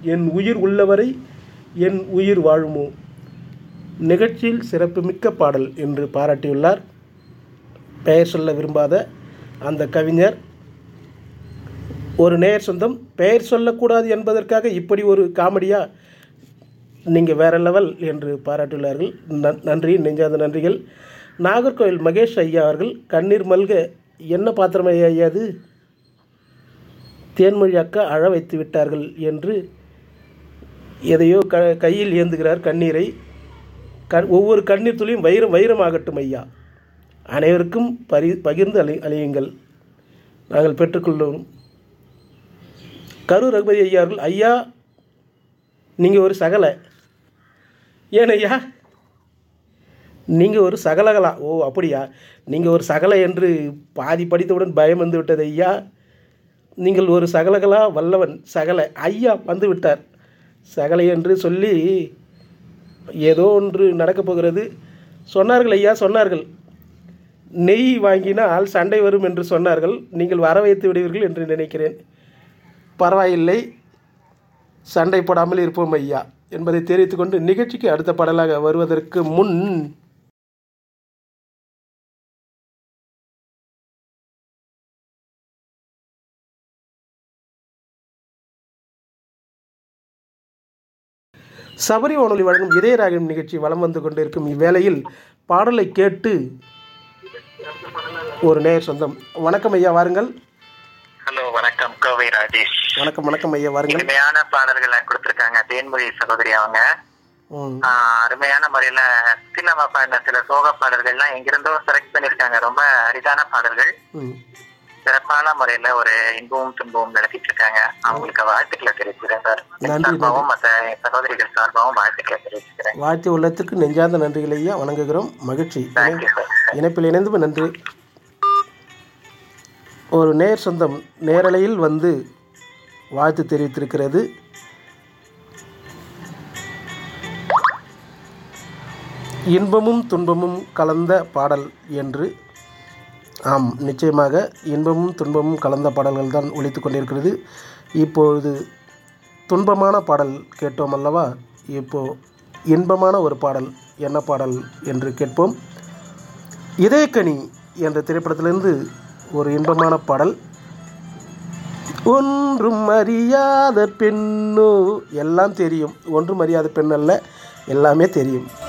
என் உயிர் உள்ளவரை என் உயிர் வாழுமோ நிகழ்ச்சியில் சிறப்புமிக்க பாடல் என்று பாராட்டியுள்ளார் பெயர் சொல்ல விரும்பாத அந்த கவிஞர் ஒரு நேயர் சொந்தம் பெயர் சொல்லக்கூடாது என்பதற்காக இப்படி ஒரு காமெடியா நீங்கள் வேற லெவல் என்று பாராட்டியுள்ளார்கள் நன்- நன்றி நெஞ்சாத நன்றிகள் நாகர்கோவில் மகேஷ் ஐயா அவர்கள் கண்ணீர் மல்க என்ன பாத்திரம் ஐயா ஐயா அது தேன்மொழி அக்கா அழ வைத்து விட்டார்கள் என்று எதையோ க கையில் ஏந்துகிறார் கண்ணீரை க ஒவ்வொரு கண்ணீர் துளியும் வைரம் வைரமாகட்டும் ஐயா அனைவருக்கும் பரி பகிர்ந்து அழி அழியுங்கள் நாங்கள் பெற்றுக்கொள்ளும் கரூர் ரகுபதி ஐயா அவர்கள் ஐயா நீங்கள் ஒரு சகலை ஏன் ஐயா நீங்கள் ஒரு சகலகலா ஓ அப்படியா நீங்கள் ஒரு சகலை என்று பாதி படித்தவுடன் பயம் வந்து விட்டது ஐயா நீங்கள் ஒரு சகலகலா வல்லவன் சகல ஐயா வந்து விட்டார் சகலை என்று சொல்லி ஏதோ ஒன்று நடக்கப் போகிறது சொன்னார்கள் ஐயா சொன்னார்கள் நெய் வாங்கினால் சண்டை வரும் என்று சொன்னார்கள் நீங்கள் வர வைத்து விடுவீர்கள் என்று நினைக்கிறேன் பரவாயில்லை சண்டை போடாமல் இருப்போம் ஐயா என்பதை தெரிவித்துக்கொண்டு நிகழ்ச்சிக்கு அடுத்த பாடலாக வருவதற்கு முன் சபரி வானொலி வழங்கும் இதயராகம் நிகழ்ச்சி வலம் வந்து கொண்டிருக்கும் இவ்வேளையில் பாடலை கேட்டு ஒரு நேயர் சொந்தம் வணக்கம் ஐயா வாருங்கள் ஹலோ வணக்கம் கோவை ராஜேஷ் வணக்கம் வணக்கம் ஐயா வாருங்கள் இனிமையான பாடல்களை கொடுத்திருக்காங்க தேன்மொழி சகோதரி அவங்க ம் ஆஹ் அருமையான முறையில சினிமா பாடின சில சோக பாடல்கள்லாம் எங்கிருந்தோ செலக்ட் பண்ணிருக்காங்க ரொம்ப அரிதான பாடல்கள் ம் சிறப்பான முறையில ஒரு இன்பமும் துன்பமும் நடத்திட்டு இருக்காங்க அவங்களுக்கு வாழ்த்துக்களை தெரிவிச்சுக்கிறேன் சார் என் நன்றி, சார்பாகவும் மற்ற சகோதரிகள் சார்பாகவும் வாழ்த்துக்களை தெரிவிச்சுக்கிறேன் வாழ்த்து உள்ளத்திற்கு நெஞ்சார்ந்த நன்றிகள் ஐயா வணங்குகிறோம் மகிழ்ச்சி தேங்க்யூ சார் இணைப்பில் இணைந்து நன்றி ஒரு நேர் சொந்தம் நேரலையில் வந்து வாழ்த்து தெரிவித்திருக்கிறது இன்பமும் துன்பமும் கலந்த பாடல் என்று ஆம் நிச்சயமாக இன்பமும் துன்பமும் கலந்த பாடல்கள் தான் ஒலித்து கொண்டிருக்கிறது இப்பொழுது துன்பமான பாடல் கேட்டோம் அல்லவா இப்போ இன்பமான ஒரு பாடல் என்ன பாடல் என்று கேட்போம் இதயக்கனி என்ற திரைப்படத்திலிருந்து ஒரு இன்பமான பாடல் ஒன்றும் அறியாத பெண்ணோ எல்லாம் தெரியும் ஒன்றும் அறியாத பெண் அல்ல எல்லாமே தெரியும்